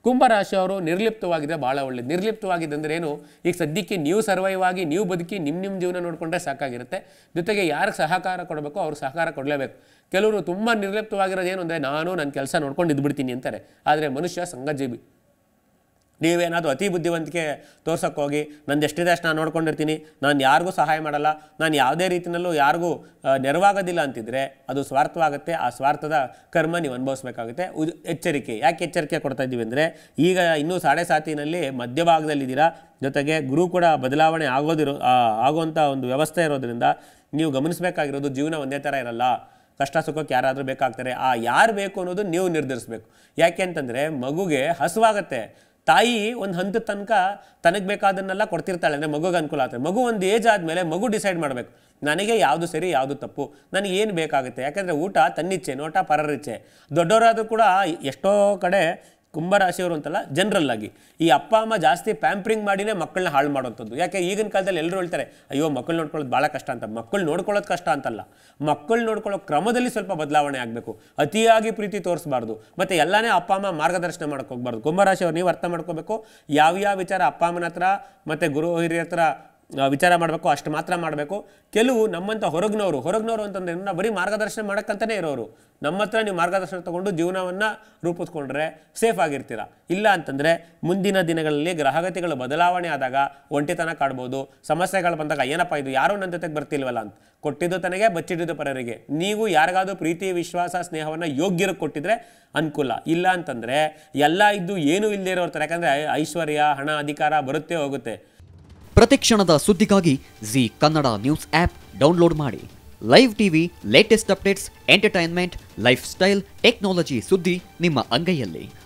ಕುಂಭರಾಶಿಯವರು ನಿರ್ಲಿಪ್ತವಾಗಿದ್ದರೆ ಭಾಳ ಒಳ್ಳೇದು ನಿರ್ಲಿಪ್ತವಾಗಿದೆ ಅಂದರೆ ಏನು ಈಗ ಸದ್ಯಕ್ಕೆ ನೀವು ಸರ್ವೈವ್ ಆಗಿ ನೀವು ಬದುಕಿ ನಿಮ್ಮ ನಿಮ್ಮ ಜೀವನ ನೋಡಿಕೊಂಡ್ರೆ ಸಾಕಾಗಿರುತ್ತೆ ಜೊತೆಗೆ ಯಾರಿಗೆ ಸಹಕಾರ ಕೊಡಬೇಕೋ ಅವ್ರು ಸಹಕಾರ ಕೊಡಲೇಬೇಕು ಕೆಲವರು ತುಂಬ ನಿರ್ಲಿಪ್ತವಾಗಿರೋದು ಏನು ಅಂದರೆ ನಾನು ನನ್ನ ಕೆಲಸ ನೋಡ್ಕೊಂಡು ಇದ್ಬಿಡ್ತೀನಿ ಅಂತಾರೆ ಆದರೆ ಮನುಷ್ಯ ಸಂಘಜೀವಿ ನೀವೇನಾದರೂ ಅತಿ ಬುದ್ಧಿವಂತಿಕೆ ತೋರ್ಸೋಕ್ಕೆ ಹೋಗಿ ನಂದು ಎಷ್ಟಿದೆ ಅಷ್ಟು ನಾನು ನೋಡ್ಕೊಂಡಿರ್ತೀನಿ ನಾನು ಯಾರಿಗೂ ಸಹಾಯ ಮಾಡಲ್ಲ ನಾನು ಯಾವುದೇ ರೀತಿಯಲ್ಲೂ ಯಾರಿಗೂ ಆ, ನೆರವಾಗೋದಿಲ್ಲ ಅಂತಿದ್ರೆ ಅದು ಸ್ವಾರ್ಥವಾಗುತ್ತೆ ಆ ಸ್ವಾರ್ಥದ ಕರ್ಮ ನೀವು ಅನುಭವಿಸ್ಬೇಕಾಗುತ್ತೆ ಉದ್ ಎಚ್ಚರಿಕೆ ಯಾಕೆ ಎಚ್ಚರಿಕೆ ಕೊಡ್ತಾ ಇದ್ದೀವಿ ಅಂದರೆ ಈಗ ಇನ್ನೂ ಸಾಡೆ ಸಾತಿನಲ್ಲಿ ಮಧ್ಯಭಾಗದಲ್ಲಿದ್ದೀರಾ ಜೊತೆಗೆ ಗುರು ಕೂಡ ಬದಲಾವಣೆ ಆಗೋದಿರೋ ಆ, ಆಗುವಂಥ ಒಂದು ವ್ಯವಸ್ಥೆ ಇರೋದ್ರಿಂದ ನೀವು ಗಮನಿಸಬೇಕಾಗಿರೋದು ಜೀವನ ಒಂದೇ ಥರ ಇರಲ್ಲ ಕಷ್ಟ ಸುಖಕ್ಕೆ ಯಾರಾದರೂ ಬೇಕಾಗ್ತಾರೆ ಆ ಯಾರು ಬೇಕು ಅನ್ನೋದು ನೀವು ನಿರ್ಧರಿಸ್ಬೇಕು ಯಾಕೆ ಅಂತಂದರೆ ಮಗುಗೆ ಹಸುವಾಗತ್ತೆ ತಾಯಿ ಒಂದು ಹಂತದ ತನಕ ತನಗೆ ಬೇಕಾದನ್ನೆಲ್ಲ ಕೊಡ್ತಿರ್ತಾಳೆ ಅಂದರೆ ಮಗುಗೆ ಅನುಕೂಲ ಆಗ್ತದೆ ಮಗು ಒಂದು ಏಜ್ ಆದಮೇಲೆ ಮಗು ಡಿಸೈಡ್ ಮಾಡಬೇಕು ನನಗೆ ಯಾವುದು ಸರಿ ಯಾವುದು ತಪ್ಪು ನನಗೆ ಏನು ಬೇಕಾಗುತ್ತೆ ಯಾಕೆಂದರೆ ಊಟ ತನ್ನಿಚ್ಛೆ ನೋಟ ಪರರಿಚ್ಛೆ ದೊಡ್ಡವರಾದರೂ ಕೂಡ ಎಷ್ಟೋ ಕಡೆ ಕುಂಭರಾಶಿಯವರು ಅಂತಲ್ಲ ಜನರಲ್ ಆಗಿ ಈ ಅಪ್ಪ ಅಮ್ಮ ಜಾಸ್ತಿ ಪ್ಯಾಂಪ್ರಿಂಗ್ ಮಾಡಿನೇ ಮಕ್ಕಳನ್ನ ಹಾಳು ಮಾಡೋಂಥದ್ದು ಯಾಕೆ ಈಗಿನ ಕಾಲದಲ್ಲಿ ಎಲ್ಲರೂ ಹೇಳ್ತಾರೆ ಅಯ್ಯೋ ಮಕ್ಕಳು ನೋಡ್ಕೊಳ್ಳೋದು ಭಾಳ ಕಷ್ಟ ಅಂತ ಮಕ್ಕಳು ನೋಡ್ಕೊಳ್ಳೋದು ಕಷ್ಟ ಅಂತಲ್ಲ ಮಕ್ಕಳು ನೋಡ್ಕೊಳ್ಳೋ ಕ್ರಮದಲ್ಲಿ ಸ್ವಲ್ಪ ಬದಲಾವಣೆ ಆಗಬೇಕು ಅತಿಯಾಗಿ ಪ್ರೀತಿ ತೋರಿಸಬಾರ್ದು ಮತ್ತು ಎಲ್ಲನೇ ಅಪ್ಪ ಅಮ್ಮ ಮಾರ್ಗದರ್ಶನ ಮಾಡಕ್ಕೆ ಹೋಗ್ಬಾರ್ದು ಕುಂಭರಾಶಿಯವ್ರು ನೀವು ಅರ್ಥ ಮಾಡ್ಕೋಬೇಕು ಯಾವ್ಯಾವ ವಿಚಾರ ಅಪ್ಪ ಅಮ್ಮನ ಹತ್ರ ಮತ್ತು ಗುರು ಹಿರಿಯರ ಹತ್ರ ಆ, ವಿಚಾರ ಮಾಡಬೇಕು ಅಷ್ಟು ಮಾತ್ರ ಮಾಡಬೇಕು ಕೆಲವು ನಮ್ಮಂಥ ಹೊರಗಿನವರು ಹೊರಗಿನವರು ಅಂತಂದ್ರೆ ಏನು? ನಾವು ಬರೀ ಮಾರ್ಗದರ್ಶನ ಮಾಡೋಕ್ಕಂತಲೇ ಇರೋರು ನಮ್ಮ ಹತ್ರ ನೀವು ಮಾರ್ಗದರ್ಶನ ತಗೊಂಡು ಜೀವನವನ್ನು ರೂಪಿಸ್ಕೊಂಡ್ರೆ ಸೇಫ್ ಆಗಿರ್ತೀರ ಇಲ್ಲ ಅಂತಂದರೆ ಮುಂದಿನ ದಿನಗಳಲ್ಲಿ ಗ್ರಹಗತಿಗಳು ಬದಲಾವಣೆ ಆದಾಗ ಒಂಟಿತನ ಕಾಡ್ಬೋದು ಸಮಸ್ಯೆಗಳು ಬಂದಾಗ ಏನಪ್ಪ ಇದು ಯಾರೂ ನನ್ನ ಜೊತೆಗೆ ಬರ್ತಿಲ್ವಲ್ಲ ಅಂತ ಕೊಟ್ಟಿದ್ದು ತನಗೆ ಬಚ್ಚಿಟ್ಟಿದ್ದು ಪರರಿಗೆ ನೀವು ಯಾರಿಗಾದ್ರೂ ಪ್ರೀತಿ ವಿಶ್ವಾಸ ಸ್ನೇಹವನ್ನು ಯೋಗ್ಯರಿಗೆ ಕೊಟ್ಟಿದ್ರೆ ಅನುಕೂಲ ಇಲ್ಲ ಅಂತಂದರೆ ಎಲ್ಲ ಇದ್ದು ಏನೂ ಇಲ್ಲದೆ ಇರೋರ್ತಾರೆ ಯಾಕಂದರೆ ಐಶ್ವರ್ಯ ಹಣ ಅಧಿಕಾರ ಬರುತ್ತೆ ಹೋಗುತ್ತೆ ಪ್ರತಿಕ್ಷಣದ ಸುದ್ದಿಗಾಗಿ Zee Kannada news app download ಮಾಡಿ live TV latest updates entertainment lifestyle technology ಸುದ್ದಿ ನಿಮ್ಮ ಅಂಗೈಯಲ್ಲಿ